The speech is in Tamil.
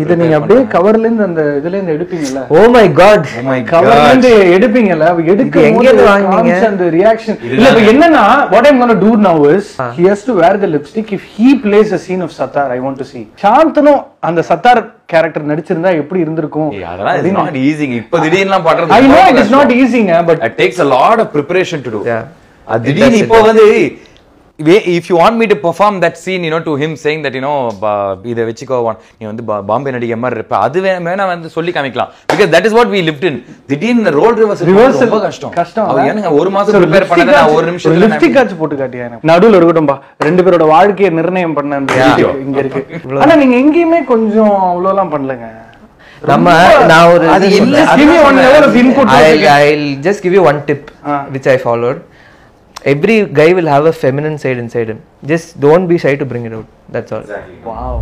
இதை நீங்க அப்படியே கவர்ல இருந்து அந்த இதுல இருந்து எடுப்பீங்கல்ல oh my god Oh my கவர்ல God. இருந்து எடுப்பீங்கல்ல அப்ப எடுக்கும் இது எங்க இருந்து போது வாங்குனீங்க? காமிச்ச அந்த ரியாக்ஷன் இல்ல இப்ப என்னன்னா what i'm going to do now is he has to wear the lipstick if he plays a scene of satar i want to see சாந்தனும் அந்த சத்தார் கேரக்டர் நடிச்சிருந்தா எப்படி இருந்திருக்கும் ஏய், அதெல்லாம் இட்ஸ் நாட் ஈஸி இப்போ திடீர்னு பண்றது ஐ நோ ரொம்ப இட் இஸ் நாட் கஷ்டம். ஈஸிங்க but it takes a lot of preparation to do Yeah. அது It திடீர்னு does, it இப்போ does. வந்து வே- if you want me to perform that scene you know to him saying that you know பா- இதை வச்சுக்கோ வா- நீ வந்து பா- பாம்பே நடிகை மாதிரி இருப்ப அது வே- வேணா வந்து சொல்லி காமிக்கலாம் because that is what we lived in திடீர்னு ரோல் ரிவர்ஸ் ரிவர்சல் ரொம்ப கஷ்டம் கஷ்டம் அது ஏனுங்க ஒரு மாசம் ப்ரிப்பேர் பண்ணதை நான் ஒரு நிமிஷத்துல லிப்ஸ்டிக் ஆச்சு போட்டு காட்டியா எனக்கு நடுவுல இருக்கட்டும்பா ரெண்டு பேரோட வாழ்க்கையை நிர்ணயம் பண்ண அந்த Yeah. இது இங்க இருக்கு ஆனா நீங்க எங்கேயுமே கொஞ்சம் அவ்வளவுலாம் பண்ணலங்க நம்ம நான் ஒரு அது இது இல்ல, சொல்றேன். Give me one level of input. I'll, I'll just give you one tip Ah. which I followed. Every guy will have a feminine side inside him. Just don't be shy to bring it out. That's all. Wow